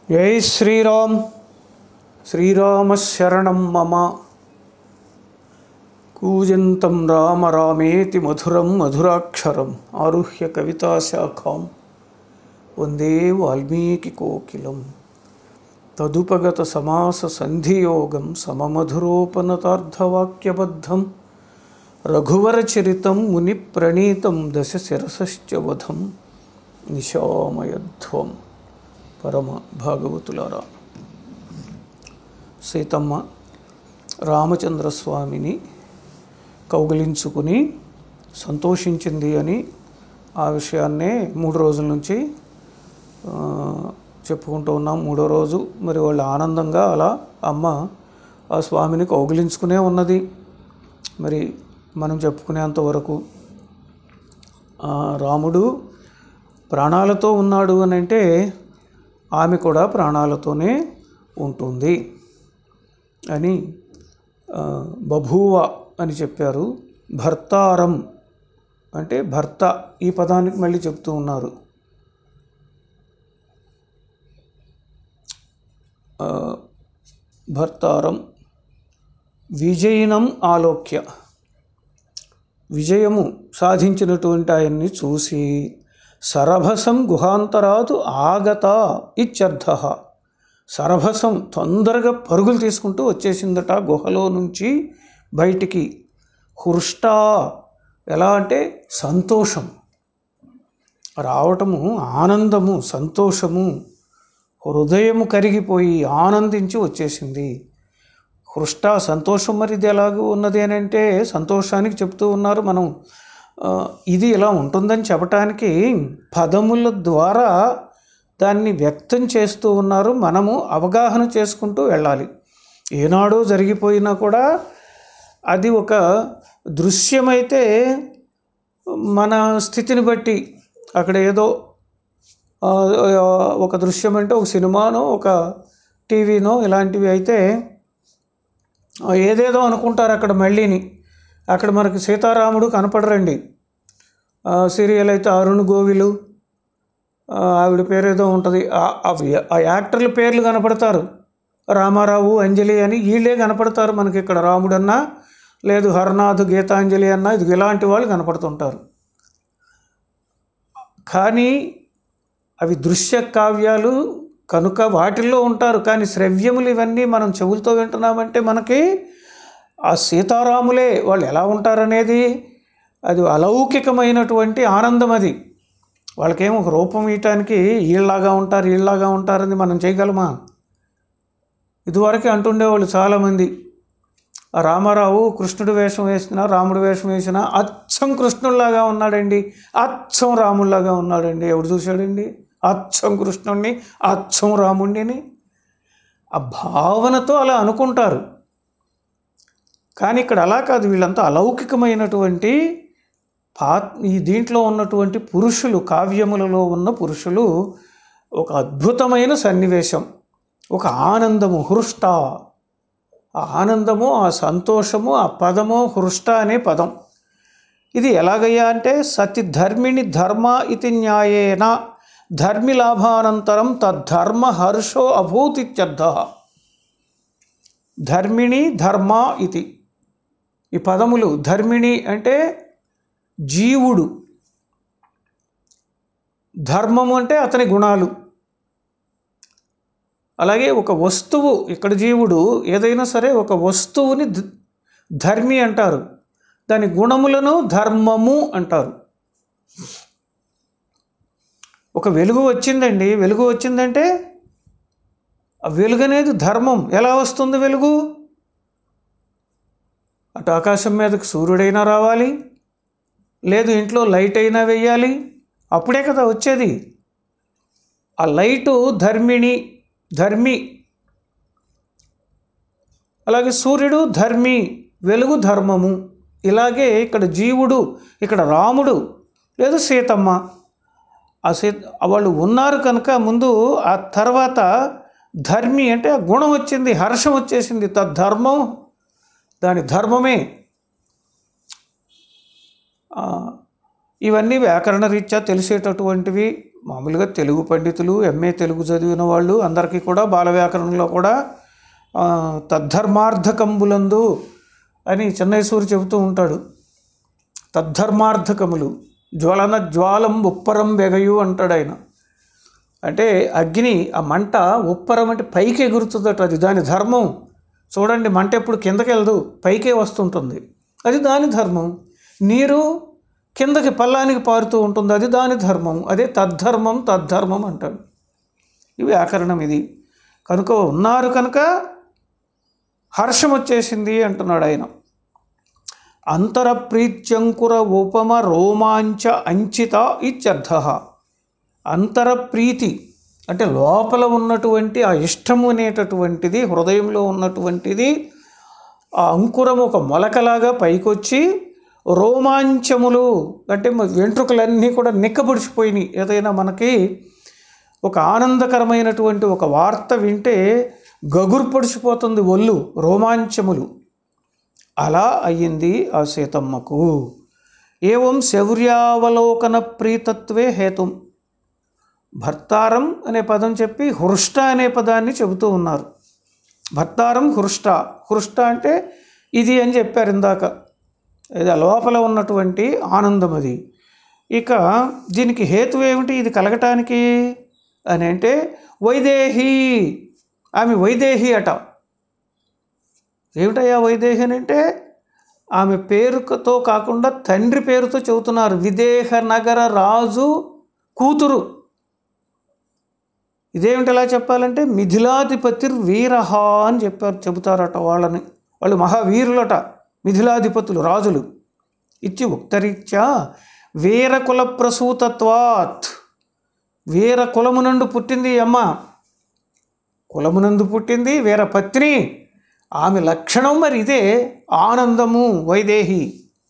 జై శ్రీరామ్ శ్రీరామ శరణం మమ కూజంతం రామ రామేతి మధురం మధురాక్షరం ఆరుహ్య కవితాశాఖాం వందే వాల్మీకి కోకిలం తదుపగత సమాస సంధియోగం సమమధురోపనతార్థవాక్యబద్ధం రఘువరచరితం ముని ప్రణీతం దశ శిరసశ్చ వధం నిశామయధ్వం పరమ భాగవతులారా సీతమ్మ రామచంద్రస్వామిని కౌగిలించుకుని సంతోషించింది అని ఆ విషయాన్నే మూడు రోజుల నుంచి ఆ, చెప్పుకుంటూ ఉన్నాం మూడో రోజు మరి వాళ్ళు ఆనందంగా అలా అమ్మ ఆ స్వామిని కౌగిలించుకునే ఉన్నది మరి మనం చెప్పుకునేంత వరకు ఆ, రాముడు ప్రాణాలతో ఉన్నాడు అని అంటే ఆమె కూడా ప్రాణాలతోనే ఉంటుంది అని ఆ, బభూవ అని చెప్పారు భర్తారం అంటే భర్త ఈ పదానికి మళ్ళీ చెప్తూ ఉన్నారు ఆ, భర్తారం విజయనం ఆలోక్య విజయము సాధించినటువంటి ఆయన్ని చూసి సరభసం గుహాంతరాదు ఆగత ఇత్యర్థ సరభసం తొందరగా పరుగులు తీసుకుంటూ వచ్చేసిందట గుహలో నుంచి బయటికి హృష్ట ఎలా అంటే సంతోషం రావటము ఆనందము సంతోషము హృదయము కరిగిపోయి ఆనందించి వచ్చేసింది హృష్ట సంతోషం మరి ఇది ఎలాగూ ఉన్నది అని అంటే సంతోషానికి చెప్తూ ఉన్నారు మనం ఆ, ఇది ఇలా ఉంటుందని చెప్పటానికి పదముల ద్వారా దాన్ని వ్యక్తం చేస్తూ ఉన్నారు మనము అవగాహన చేసుకుంటూ వెళ్ళాలి ఏనాడో జరిగిపోయినా కూడా అది ఒక దృశ్యమైతే మన స్థితిని బట్టి అక్కడ ఏదో ఆ, ఒక దృశ్యం అంటే ఒక సినిమానో ఒక టీవీనో ఇలాంటివి అయితే ఆ, ఏదేదో అనుకుంటారు అక్కడ మళ్ళీని అక్కడ మనకి సీతారాముడు కనపడరండి ఆ, సీరియల్ అయితే అరుణ్ గోవిలు ఆ, ఆవిడ పేరు ఏదో ఉంటుంది ఆ- అవి ఆ యాక్టర్ల పేర్లు కనపడతారు రామారావు అంజలి అని వీళ్ళే కనపడతారు మనకి ఇక్కడ రాముడన్నా లేదు హరనాథ్ గీతాంజలి అన్నా ఇది ఇలాంటి వాళ్ళు కనపడుతుంటారు కానీ అవి దృశ్య కావ్యాలు కనుక వాటిల్లో ఉంటారు కానీ శ్రవ్యములు ఇవన్నీ మనం చెవులతో వింటున్నామంటే మనకి ఆ సీతారాములే వాళ్ళు ఎలా ఉంటారనేది అది అలౌకికమైనటువంటి ఆనందం అది వాళ్ళకేమో ఒక రూపం ఇయటానికి వీళ్ళలాగా ఉంటారు వీళ్ళలాగా ఉంటారని మనం చేయగలమా ఇదివరకే అంటుండేవాళ్ళు చాలామంది ఆ రామారావు కృష్ణుడు వేషం వేసినా రాముడు వేషం వేసినా అచ్చం కృష్ణుడిలాగా ఉన్నాడండి అచ్చం రాముడిలాగా ఉన్నాడండి ఎవడు చూశాడండి అచ్చం కృష్ణుడిని అచ్చం రాముడిని ఆ భావనతో అలా అనుకుంటారు కానీ ఇక్కడ అలా కాదు వీళ్ళంతా అలౌకికమైనటువంటి పా ఈ దీంట్లో ఉన్నటువంటి పురుషులు కావ్యములలో ఉన్న పురుషులు ఒక అద్భుతమైన సన్నివేశం ఒక ఆనందము హృష్ట ఆ ఆనందము ఆ సంతోషము ఆ పదము హృష్ట అనే పదం ఇది ఎలాగయ్యా అంటే సతి ధర్మిణి ధర్మ ఇది న్యాయేన ధర్మి లాభానంతరం తద్ధర్మ హర్షో అభూతిత్యర్థ ధర్మిణి ధర్మ ఇది ఈ పదములు ధర్మిణి అంటే జీవుడు ధర్మము అంటే అతని గుణాలు అలాగే ఒక వస్తువు ఇక్కడ జీవుడు ఏదైనా సరే ఒక వస్తువుని ధ- ధర్మి అంటారు దాని గుణములను ధర్మము అంటారు ఒక వెలుగు వచ్చిందండి వెలుగు వచ్చిందంటే ఆ వెలుగు అనేది ధర్మం ఎలా వస్తుంది వెలుగు అటు ఆకాశం మీదకి సూర్యుడైనా రావాలి లేదు ఇంట్లో లైట్ అయినా వెయ్యాలి అప్పుడే కదా వచ్చేది ఆ లైటు ధర్మిణి ధర్మి అలాగే సూర్యుడు ధర్మి వెలుగు ధర్మము ఇలాగే ఇక్కడ జీవుడు ఇక్కడ రాముడు లేదు సీతమ్మ ఆ సీ వాళ్ళు ఉన్నారు కనుక ముందు ఆ తర్వాత ధర్మి అంటే ఆ గుణం వచ్చింది హర్షం వచ్చేసింది తద్ధర్మం దాని ధర్మమే ఆ, ఇవన్నీ వ్యాకరణ రీత్యా తెలిసేటటువంటివి మామూలుగా తెలుగు పండితులు ఎంఏ తెలుగు చదివిన వాళ్ళు అందరికీ కూడా బాల వ్యాకరణంలో కూడా ఆ, తద్ధర్మార్థకంబులందు అని చెన్నైసూరి చెబుతూ ఉంటాడు తద్ధర్మార్థకములు జ్వలన జ్వాలం ఉప్పరం వెగయు అంటాడు ఆయన అంటే అగ్ని ఆ మంట ఉప్పరం అంటే పైకి ఎగురుతుందట అది దాని ధర్మం చూడండి మంట ఎప్పుడు కిందకి వెళ్ళదు పైకే వస్తుంటుంది అది దాని ధర్మం నీరు కిందకి పల్లానికి పారుతూ ఉంటుంది అది దాని ధర్మం అదే తద్ధర్మం తద్ధర్మం అంటాడు ఇవి వ్యాకరణం ఇది కనుక ఉన్నారు కనుక హర్షం వచ్చేసింది అంటున్నాడు ఆయన అంతర ప్రీత్యంకుర ఉపమ రోమాంచ అంచిత ఇత్యర్థ అంతర ప్రీతి అంటే లోపల ఉన్నటువంటి ఆ ఇష్టము అనేటటువంటిది హృదయంలో ఉన్నటువంటిది ఆ అంకురం ఒక మొలకలాగా పైకొచ్చి రోమాంచములు అంటే మ- వెంట్రుకలన్నీ కూడా నిక్కబొడిచిపోయినాయి ఏదైనా మనకి ఒక ఆనందకరమైనటువంటి ఒక వార్త వింటే గగురు పొడిచిపోతుంది ఒళ్ళు రోమాంచములు అలా అయ్యింది ఆ సీతమ్మకు ఏవం శౌర్యావలోకన ప్రీతత్వే హేతుం భర్తారం అనే పదం చెప్పి హృష్ట అనే పదాన్ని చెబుతూ ఉన్నారు భర్తారం హృష్ట హృష్ట అంటే ఇది అని చెప్పారు ఇందాక ఇది ఆ లోపల ఉన్నటువంటి ఆనందం అది ఇక దీనికి హేతు ఏమిటి ఇది కలగటానికి అని అంటే వైదేహి ఆమె వైదేహి అట ఏమిటయ్యా వైదేహి అని అంటే ఆమె పేరుతో కాకుండా తండ్రి పేరుతో చెబుతున్నారు విదేహ నగర రాజు కూతురు ఇదేమిటి ఎలా చెప్పాలంటే మిథిలాధిపతి వీరహ అని చెప్పారు చెబుతారట వాళ్ళని వాళ్ళు మహావీరులట మిథిలాధిపతులు రాజులు ఇచ్చి ఉక్తరీత్యా వీరకుల ప్రసూతత్వాత్ వీర కులమునందు పుట్టింది ఈ అమ్మ కులమునందు పుట్టింది వీర పత్ని ఆమె లక్షణం మరి ఇదే ఆనందము వైదేహి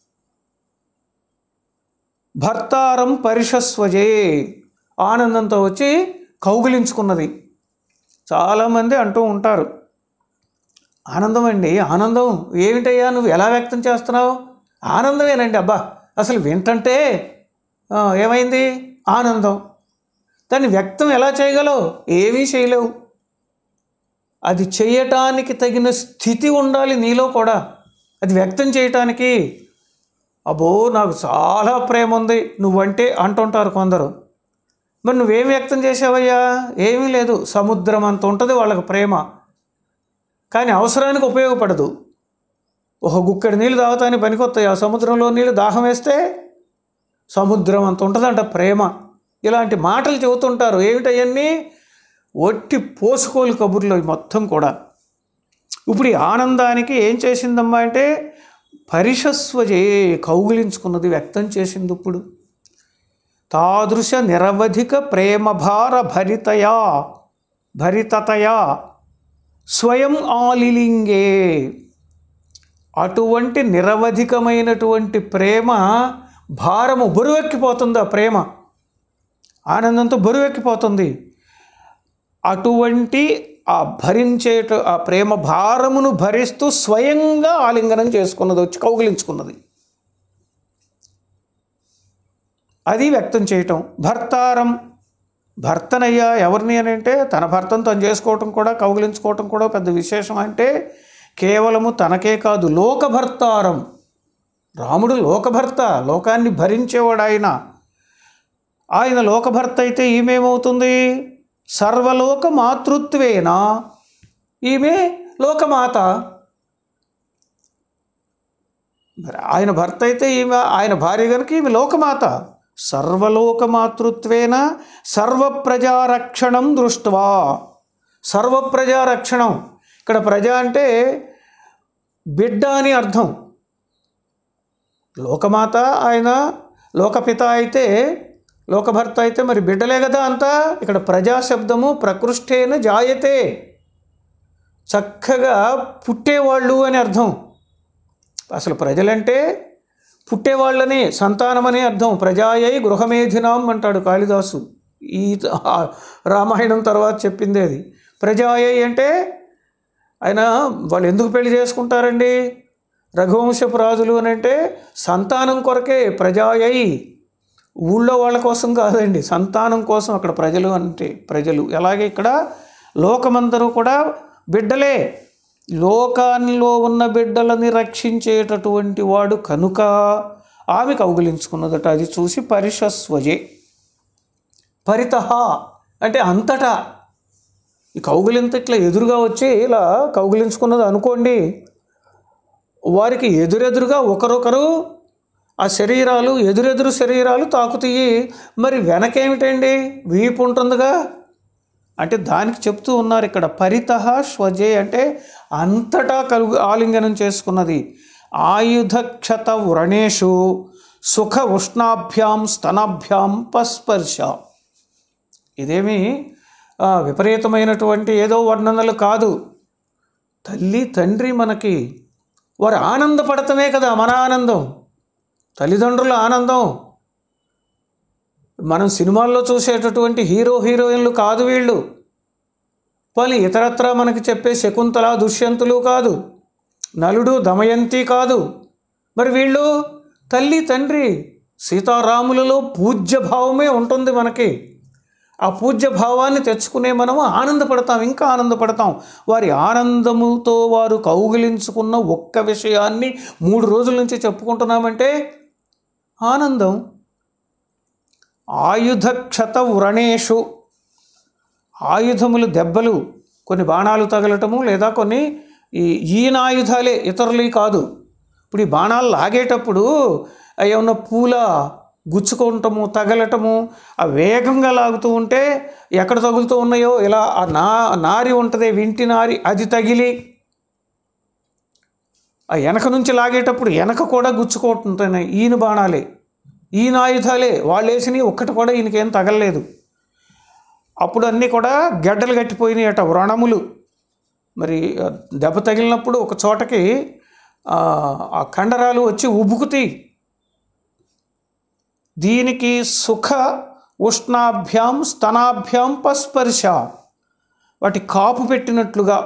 భర్తారం పరిషస్వజే ఆనందంతో వచ్చి కౌగిలించుకున్నది చాలామంది అంటూ ఉంటారు ఆనందం అండి ఆనందం ఏమిటయ్యా నువ్వు ఎలా వ్యక్తం చేస్తున్నావు ఆనందమేనండి అబ్బా అసలు వింటంటే ఆ, ఏమైంది ఆనందం దాన్ని వ్యక్తం ఎలా చేయగలవు ఏమీ చేయలేవు అది చేయటానికి తగిన స్థితి ఉండాలి నీలో కూడా అది వ్యక్తం చేయటానికి అబ్బో నాకు చాలా ప్రేమ ఉంది నువ్వంటే అంటుంటారు కొందరు మరి నువ్వేం వ్యక్తం చేసావయ్యా ఏమీ లేదు సముద్రం అంత ఉంటుంది వాళ్ళకి ప్రేమ కానీ అవసరానికి ఉపయోగపడదు ఒక గుక్కడి నీళ్ళు తాగుతానికి పనికొస్తాయి ఆ సముద్రంలో నీళ్ళు దాహం వేస్తే సముద్రం అంత ఉంటుందంట ప్రేమ ఇలాంటి మాటలు చెబుతుంటారు ఏమిటవన్నీ ఒట్టి పోసుకోలు కబుర్లు ఇవి మొత్తం కూడా ఇప్పుడు ఈ ఆనందానికి ఏం చేసిందమ్మా అంటే పరిషస్వజే కౌగిలించుకున్నది వ్యక్తం చేసింది ఇప్పుడు తాదృశ నిరవధిక ప్రేమభార భరితయా భరితతయా స్వయం ఆలిలింగే అటువంటి నిరవధికమైనటువంటి ప్రేమ భారము బరువెక్కిపోతుంది ఆ ప్రేమ ఆనందంతో బరువెక్కిపోతుంది అటువంటి ఆ భరించేట ఆ ప్రేమ భారమును భరిస్తూ స్వయంగా ఆలింగనం చేసుకున్నది వచ్చి కౌగిలించుకున్నది అది వ్యక్తం చేయటం భర్తారం భర్తనయ్యా ఎవరిని అని అంటే తన భర్తను తను చేసుకోవటం కూడా కౌగిలించుకోవటం కూడా పెద్ద విశేషం అంటే కేవలము తనకే కాదు లోకభర్తారం రాముడు లోకభర్త లోకాన్ని భరించేవాడు ఆయన ఆయన లోకభర్త అయితే ఈమెమవుతుంది సర్వలోక మాతృత్వేన ఈమె లోకమాత మరి ఆయన భర్త అయితే ఈమె ఆయన భార్య కనుక ఈమె లోకమాత సర్వలోక మాతృత్వేన సర్వప్రజారక్షణం దృష్ట్వా సర్వప్రజారక్షణం ఇక్కడ ప్రజ అంటే బిడ్డ అని అర్థం లోకమాత ఆయన లోకపిత అయితే లోకభర్త అయితే మరి బిడ్డలే కదా అంతా ఇక్కడ ప్రజాశబ్దము ప్రకృష్టేన జాయతే చక్కగా పుట్టేవాళ్ళు అని అర్థం అసలు ప్రజలంటే పుట్టేవాళ్ళని సంతానమని అర్థం ప్రజాయై గృహమేధినాం అంటాడు కాళిదాసు ఈ ఆ రామాయణం తర్వాత చెప్పింది అది ప్రజాయై అంటే ఆయన వాళ్ళు ఎందుకు పెళ్లి చేసుకుంటారండి రఘువంశపు రాజులు అని అంటే సంతానం కొరకే ప్రజాయై ఊళ్ళో వాళ్ళ కోసం కాదండి సంతానం కోసం అక్కడ ప్రజలు అంటే ప్రజలు అలాగే ఇక్కడ లోకమందరూ కూడా బిడ్డలే లోకాల్లో ఉన్న బిడ్డలని రక్షించేటటువంటి వాడు కనుక ఆమె కౌగిలించుకున్నదట అది చూసి పరిషస్వజే పరితహ అంటే అంతటా ఈ కౌగిలింత ఇట్లా ఎదురుగా వచ్చి ఇలా కౌగిలించుకున్నది అనుకోండి వారికి ఎదురెదురుగా ఒకరొకరు ఆ శరీరాలు ఎదురెదురు శరీరాలు తాకుతాయి మరి వెనకేమిటండి వీపు ఉంటుందిగా అంటే దానికి చెప్తూ ఉన్నారు ఇక్కడ పరితహ స్వజే అంటే అంతటా కలుగు ఆలింగనం చేసుకున్నది ఆయుధక్షత వ్రణేషు సుఖ ఉష్ణాభ్యాం స్తనాభ్యాం పస్పర్శ ఇదేమి ఆ, విపరీతమైనటువంటి ఏదో వర్ణనలు కాదు తల్లి తండ్రి మనకి వారు ఆనందపడటమే కదా మన ఆనందం తల్లిదండ్రుల ఆనందం మనం సినిమాల్లో చూసేటటువంటి హీరో హీరోయిన్లు కాదు వీళ్ళు పోనీ ఇతరత్రా మనకి చెప్పే శకుంతల దుష్యంతులు కాదు నలుడు దమయంతి కాదు మరి వీళ్ళు తల్లి తండ్రి సీతారాములలో పూజ్య భావమే ఉంటుంది మనకి ఆ పూజ్య భావాన్ని తెచ్చుకునే మనము ఆనందపడతాం ఇంకా ఆనందపడతాం వారి ఆనందముతో వారు కౌగిలించుకున్న ఒక్క విషయాన్ని మూడు రోజుల నుంచి చెప్పుకుంటున్నామంటే ఆనందం ఆయుధక్షత వ్రణేషు ఆయుధములు దెబ్బలు కొన్ని బాణాలు తగలటము లేదా కొన్ని ఈ ఈయన ఆయుధాలే ఇతరులవి కాదు ఇప్పుడు ఈ బాణాలు లాగేటప్పుడు అవి ఏమన్నా పూల గుచ్చుకోవటము తగలటము ఆ వేగంగా లాగుతూ ఉంటే ఎక్కడ తగులుతూ ఉన్నాయో ఇలా ఆ నా నారి ఉంటుంది వింటి నారి అది తగిలి ఆ వెనక నుంచి లాగేటప్పుడు వెనక కూడా గుచ్చుకుంటున్నాయి ఈయన బాణాలే ఈయన ఆయుధాలే వాళ్ళు వేసినవి ఒక్కటి కూడా ఈయనకేం తగలలేదు అప్పుడు అన్నీ కూడా గడ్డలు కట్టిపోయినాయి అట వ్రణములు మరి ఆ, దెబ్బ తగిలినప్పుడు ఒక చోటకి ఆ, ఆ కండరాలు వచ్చి ఉబుకుతాయి దీనికి సుఖ ఉష్ణాభ్యాం స్తనాభ్యాం పస్పర్శ వాటి కాపు పెట్టినట్లుగా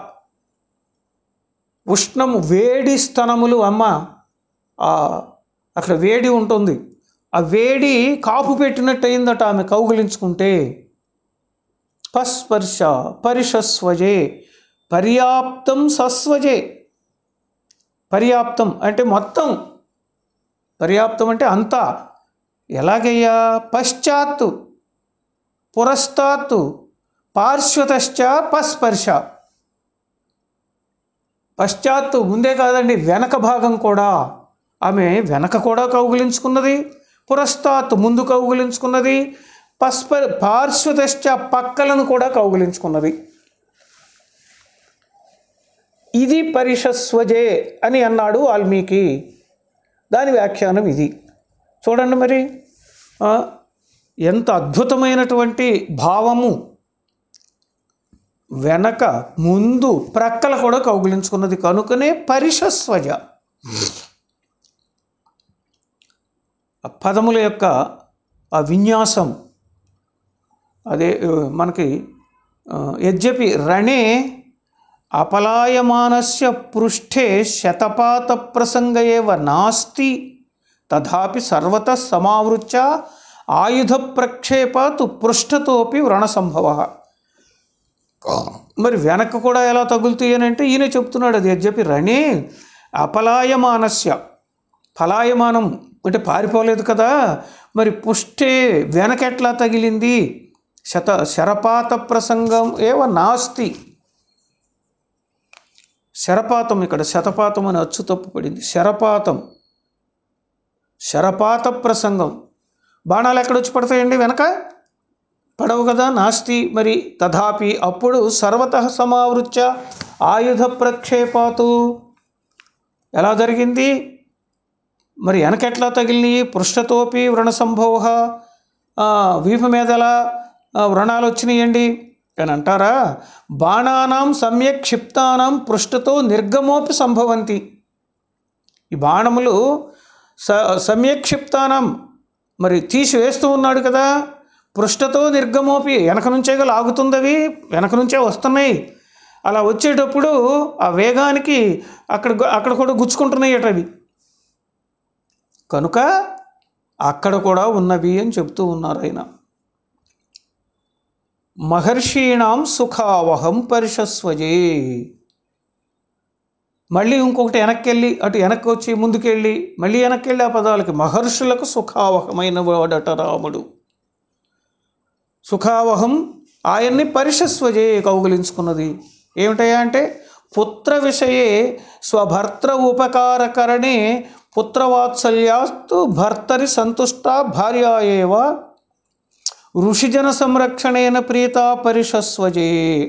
ఉష్ణము వేడి స్తనములు అమ్మ ఆ, అక్కడ వేడి ఉంటుంది ఆ వేడి కాపు పెట్టినట్టు అయిందట ఆమె కౌగిలించుకుంటే పస్పర్శ పరిషస్వజే పర్యాప్తం సస్వజే పర్యాప్తం అంటే మొత్తం పర్యాప్తం అంటే అంతా ఎలాగయ్యా పశ్చాత్తు పురస్తాత్తు పార్శ్వతశ్చ పస్పర్శ పశ్చాత్తు ముందే కాదండి వెనక భాగం కూడా ఆమె వెనక కూడా కౌగిలించుకున్నది పురస్తాత్తు ముందు కౌగిలించుకున్నది పస్ప పార్శ్వతశ్చ పక్కలను కూడా కౌగిలించుకున్నది ఇది పరిషస్వజే అని అన్నాడు వాల్మీకి దాని వ్యాఖ్యానం ఇది చూడండి మరి ఆ, ఎంత అద్భుతమైనటువంటి భావము వెనక ముందు ప్రక్కల కూడా కౌగిలించుకున్నది కనుకనే పరిషస్వజ ఆ పదముల యొక్క ఆ విన్యాసం అదే ఆ, మనకి ఆ, యద్యపి రణే అపలాయమానస్య పృష్ఠే శతపాత ప్రసంగ ఏవ నాస్తి తథాపి సర్వత సమావృత్య ఆయుధ ప్రక్షేపాత్ పృష్ఠతోపి వ్రణ సంభవ మరి వెనక్కి కూడా ఎలా తగులుతాయి అని అంటే ఈయన చెప్తున్నాడు అది యద్యపి రణే అపలాయమానస్య ఫలాయమానం అంటే పారిపోలేదు కదా మరి పుష్టే వెనకెట్లా తగిలింది శత శరపాత ప్రసంగం ఏవ నాస్తి శరపాతం ఇక్కడ శతపాతం అని అచ్చు తప్పు పడింది శరపాతం శరపాత ప్రసంగం బాణాలు ఎక్కడొచ్చి పడతాయండి వెనక పడవు కదా నాస్తి మరి తథాపి అప్పుడు సర్వత సమావృత్య ఆయుధ ప్రక్షేపాతు ఎలా జరిగింది మరి వెనకెట్లా తగిలినాయి పృష్ఠతోపి వ్రణ సంభవ వీపు మీద ఎలా ఆ, వ్రణాలు వచ్చినాయండి అని అంటారా బాణానాం సమ్యక్ క్షిప్తానాం పృష్ఠతో నిర్గమోపి సంభవంతి ఈ బాణములు స సమ్యక్ క్షిప్తానం మరి తీసివేస్తూ ఉన్నాడు కదా పృష్ఠతో నిర్గమోపి వెనక నుంచే లాగుతుంది అవి వెనక నుంచే వస్తున్నాయి అలా వచ్చేటప్పుడు ఆ వేగానికి అక్కడ అక్కడ కూడా గుచ్చుకుంటున్నాయి అట అవి కనుక అక్కడ కూడా ఉన్నవి అని చెప్తూ ఉన్నారు ఆయన మహర్షీణాం సుఖావహం పరిషస్వజే మళ్ళీ ఇంకొకటి వెనక్కి వెళ్ళి అటు వెనక్కి వచ్చి ముందుకెళ్ళి మళ్ళీ వెనక్కి వెళ్ళి ఆ పదాలకి మహర్షులకు సుఖావహమైన వాడట రాముడు సుఖావహం ఆయన్ని పరిషస్వజే కౌగులించుకున్నది ఏమిటయ్యా అంటే పుత్ర విషయే స్వభర్తృ ఉపకారకరణే పుత్రవాత్సల్యాస్తు భర్తరి సంతుష్ట భార్య ఏవ ఋషిజన సంరక్షణేన ప్రీత పరిషస్వజే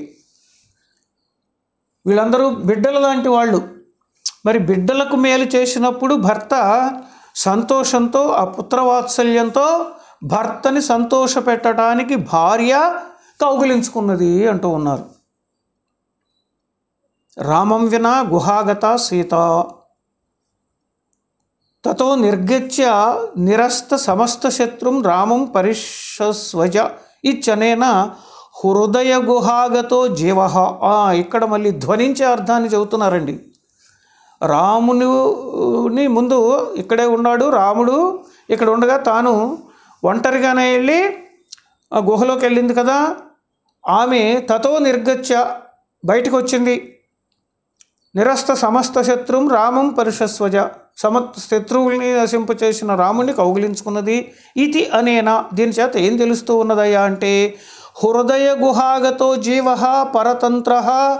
వీళ్ళందరూ బిడ్డల లాంటి వాళ్ళు మరి బిడ్డలకు మేలు చేసినప్పుడు భర్త సంతోషంతో ఆ పుత్రవాత్సల్యంతో భర్తని సంతోషపెట్టడానికి భార్య కౌగిలించుకున్నది అంటూ ఉన్నారు రామం వినా గుహాగత సీత తతో నిర్గత్య నిరస్త సమస్త శత్రుం రామం పరిషస్వజ ఇచ్చనేన హృదయ గుహాగతో జీవ ఇక్కడ మళ్ళీ ధ్వనించే అర్థాన్ని చెబుతున్నారండి రాముని ముందు ఇక్కడే ఉన్నాడు రాముడు ఇక్కడ ఉండగా తాను ఒంటరిగానే వెళ్ళి ఆ గుహలోకి వెళ్ళింది కదా ఆమె తతో నిర్గత్య బయటకు వచ్చింది నిరస్త సమస్త శత్రుం రామం పరిషస్వజ సమ శత్రువుల్ని నశింపచేసిన రాముణ్ణి కౌగిలించుకున్నది ఇది అనేనా దీని చేత ఏం తెలుస్తూ ఉన్నదయ్యా అంటే హృదయ గుహాగతో జీవ పరతంత్ర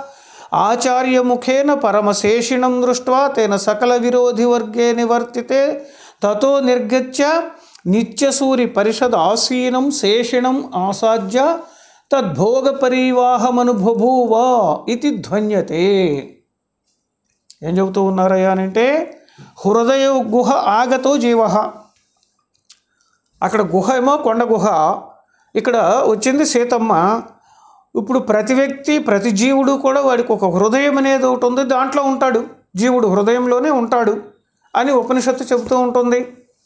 ఆచార్యముఖేన పరమశేషిణం దృష్ట్వా తేన సకల విరోధి వర్గే నివర్తితే తతో నిర్గత్య నిత్యసూరి పరిషద్ ఆసీనం శేషిణం ఆసాధ్య తద్భోగ పరివాహమనుబభూవ ఇది ధ్వన్యతే ఏం చెబుతూ ఉన్నారయ్యా అంటే హృదయ గుహ ఆగతో జీవ అక్కడ గుహ ఏమో కొండ గుహ ఇక్కడ వచ్చింది సీతమ్మ ఇప్పుడు ప్రతి వ్యక్తి ప్రతి జీవుడు కూడా వాడికి ఒక హృదయం అనేది ఒకటి ఉంది దాంట్లో ఉంటాడు జీవుడు హృదయంలోనే ఉంటాడు అని ఉపనిషత్తు చెబుతూ ఉంటుంది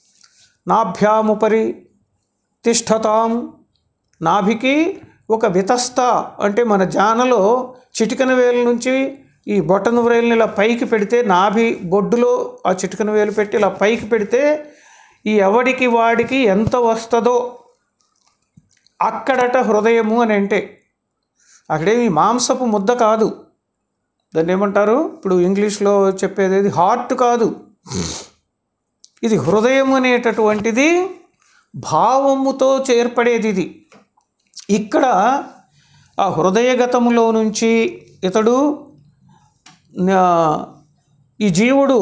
నాభ్యాముపరి తిష్టతాం నాభికి ఒక వితస్త అంటే మన జానలో చిటికన వేలు నుంచి ఈ బొట్టన వేలుని ఇలా పైకి పెడితే నాభి బొడ్డులో ఆ చిటికన వేలు పెట్టి ఇలా పైకి పెడితే ఈ ఎవడికి వాడికి ఎంత వస్తుందో అక్కడట హృదయము అని అంటే అక్కడేమి మాంసపు ముద్ద కాదు దాన్ని ఏమంటారు ఇప్పుడు ఇంగ్లీష్లో చెప్పేది ఇది హార్ట్ కాదు ఇది హృదయం అనేటటువంటిది భావముతో చేర్పడేది ఇది ఇక్కడ ఆ హృదయగతములో నుంచి ఇతడు ఆ, ఈ జీవుడు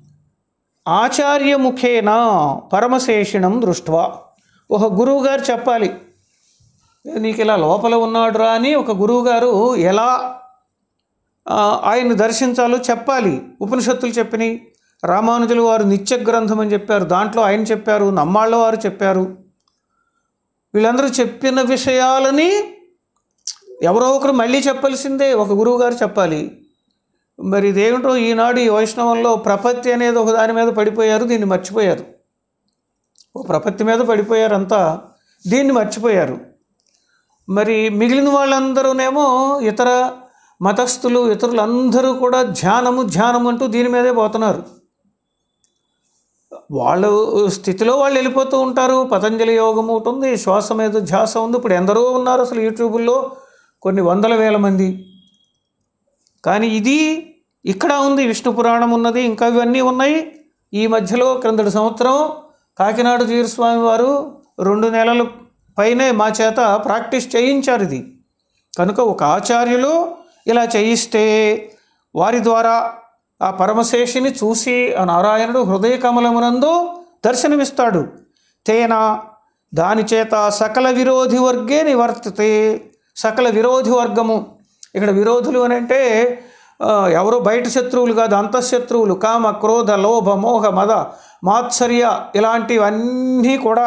ఆచార్యముఖేన పరమశేషిణం దృష్ట్వా ఒక గురువుగారు చెప్పాలి నీకు ఇలా లోపల ఉన్నాడురా అని ఒక గురువుగారు ఎలా ఆ, ఆయన్ని దర్శించాలో చెప్పాలి ఉపనిషత్తులు చెప్పినాయి రామానుజులు వారు నిత్య గ్రంథం అని చెప్పారు దాంట్లో ఆయన చెప్పారు నమ్మాళ్ళ వారు చెప్పారు వీళ్ళందరూ చెప్పిన విషయాలని ఎవరో ఒకరు మళ్ళీ చెప్పాల్సిందే ఒక గురువు గారు చెప్పాలి మరి ఇదేమిటో ఈనాడు ఈ వైష్ణవంలో ప్రపత్తి అనేది ఒక దాని మీద పడిపోయారు దీన్ని మర్చిపోయారు ఓ ప్రపత్తి మీద పడిపోయారు అంతా దీన్ని మర్చిపోయారు మరి మిగిలిన వాళ్ళందరూనేమో ఇతర మతస్థులు ఇతరులందరూ కూడా ధ్యానము ధ్యానం అంటూ దీని మీదే పోతున్నారు వాళ్ళు స్థితిలో వాళ్ళు వెళ్ళిపోతూ ఉంటారు పతంజలి యోగం ఒకటి ఉంది శ్వాస మీద ధ్యాస ఉంది ఇప్పుడు ఎందరో ఉన్నారు అసలు యూట్యూబుల్లో కొన్ని వందల వేల మంది కానీ ఇది ఇక్కడ ఉంది విష్ణు పురాణం ఉన్నది ఇంకా ఇవన్నీ ఉన్నాయి ఈ మధ్యలో క్రిందటి సంవత్సరం కాకినాడ జీరస్వామి వారు రెండు నెలల పైనే మా చేత ప్రాక్టీస్ చేయించారు ఇది కనుక ఒక ఆచార్యులు ఇలా చేయిస్తే వారి ద్వారా ఆ పరమశేషిని చూసి ఆ నారాయణుడు హృదయ కమలమునందు దర్శనమిస్తాడు తేన దాని చేత సకల విరోధి వర్గే నివర్తితే సకల విరోధి వర్గము ఇక్కడ విరోధులు అని అంటే ఆ, ఎవరో బయట శత్రువులు కాదు అంతఃశత్రువులు కామ క్రోధ లోభ మోహ మద మాత్సర్య ఇలాంటివన్నీ కూడా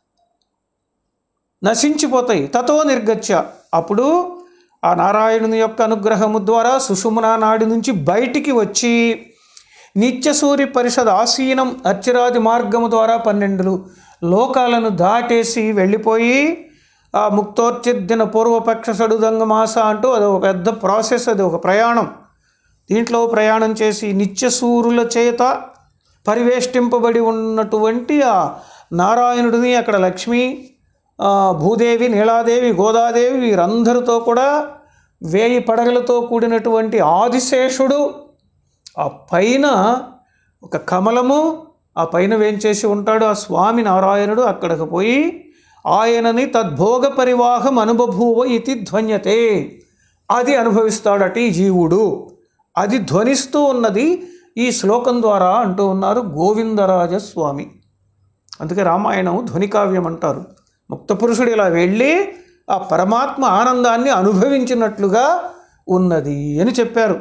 నశించిపోతాయి తతో నిర్గత్య అప్పుడు ఆ నారాయణుని యొక్క అనుగ్రహము ద్వారా సుషుమ్నా నాడి నుంచి బయటికి వచ్చి నిత్యసూరి పరిషద్ ఆసీనం అర్చిరాది మార్గము ద్వారా పన్నెండు లోకాలను దాటేసి వెళ్ళిపోయి ఆ ముక్తోర్చిద్దిన పూర్వపక్ష సడుదంగ మాస అంటూ అది ఒక పెద్ద ప్రాసెస్ అది ఒక ప్రయాణం దీంట్లో ప్రయాణం చేసి నిత్యసూరుల చేత పరివేష్టింపబడి ఉన్నటువంటి ఆ నారాయణుడిని అక్కడ లక్ష్మి ఆ, భూదేవి నీలాదేవి గోదాదేవి వీరందరితో కూడా వేయి పడగలతో కూడినటువంటి ఆదిశేషుడు ఆ పైన ఒక కమలము ఆ పైన వేంచేసి ఉంటాడు ఆ స్వామి నారాయణుడు అక్కడికి పోయి ఆయనని తద్భోగ పరివాహం అనుబభూవ ఇది ధ్వన్యతే అది అనుభవిస్తాడట ఈ జీవుడు అది ధ్వనిస్తూ ఉన్నది ఈ శ్లోకం ద్వారా అంటూ ఉన్నారు గోవిందరాజ స్వామి అందుకే రామాయణం ధ్వనికావ్యం అంటారు ముక్త పురుషుడు ఇలా వెళ్ళి ఆ పరమాత్మ ఆనందాన్ని అనుభవించినట్లుగా ఉన్నది అని చెప్పారు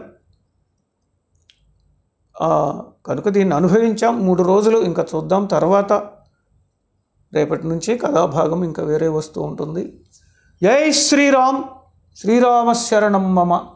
ఆ, కనుక దీన్ని అనుభవించాం మూడు రోజులు ఇంకా చూద్దాం తర్వాత రేపటి నుంచి కథాభాగం ఇంకా వేరే వస్తూ ఉంటుంది జై శ్రీరామ్ శ్రీరామ శరణం మమ